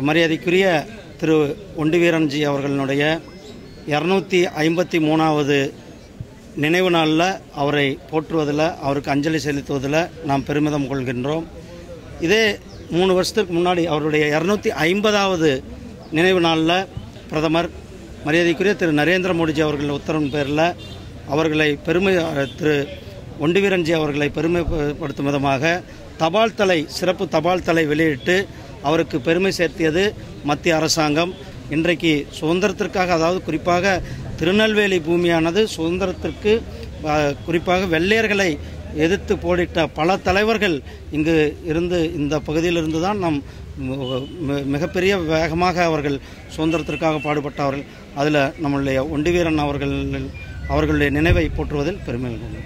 மரியாதைக்குரிய திரு ஒண்டிவீரன்ஜி அவர்களுடைய இரநூத்தி ஐம்பத்தி மூணாவது நினைவு நாளில் அவரை போற்றுவதில் அவருக்கு அஞ்சலி செலுத்துவதில் நாம் பெருமிதம் கொள்கின்றோம் இதே மூணு வருஷத்துக்கு முன்னாடி அவருடைய இரநூத்தி ஐம்பதாவது நினைவு நாளில் பிரதமர் மரியாதைக்குரிய திரு நரேந்திர மோடிஜி அவர்கள் உத்தரவின் பேரில் அவர்களை பெருமை திரு ஒண்டிவீரன்ஜி அவர்களை பெருமைப்படுத்தும் விதமாக தபால் தலை சிறப்பு தபால் தலை வெளியிட்டு அவருக்கு பெருமை சேர்த்தியது மத்திய அரசாங்கம் இன்றைக்கு சுதந்திரத்திற்காக அதாவது குறிப்பாக திருநெல்வேலி பூமியானது சுதந்திரத்திற்கு அஹ், குறிப்பாக வெள்ளையர்களை எதிர்த்து போரிட்ட பல தலைவர்கள் இங்கு இருந்து இந்த பகுதியிலிருந்து தான் நம் மி- மி- மிகப்பெரிய வேகமாக அவர்கள் சுதந்திரத்திற்காக பாடுபட்டவர்கள் அதில் நம்மளுடைய ஒண்டிவீரன் அவர்கள் அவர்களுடைய நினைவை போற்றுவதில் பெருமை கொள்கிறோம்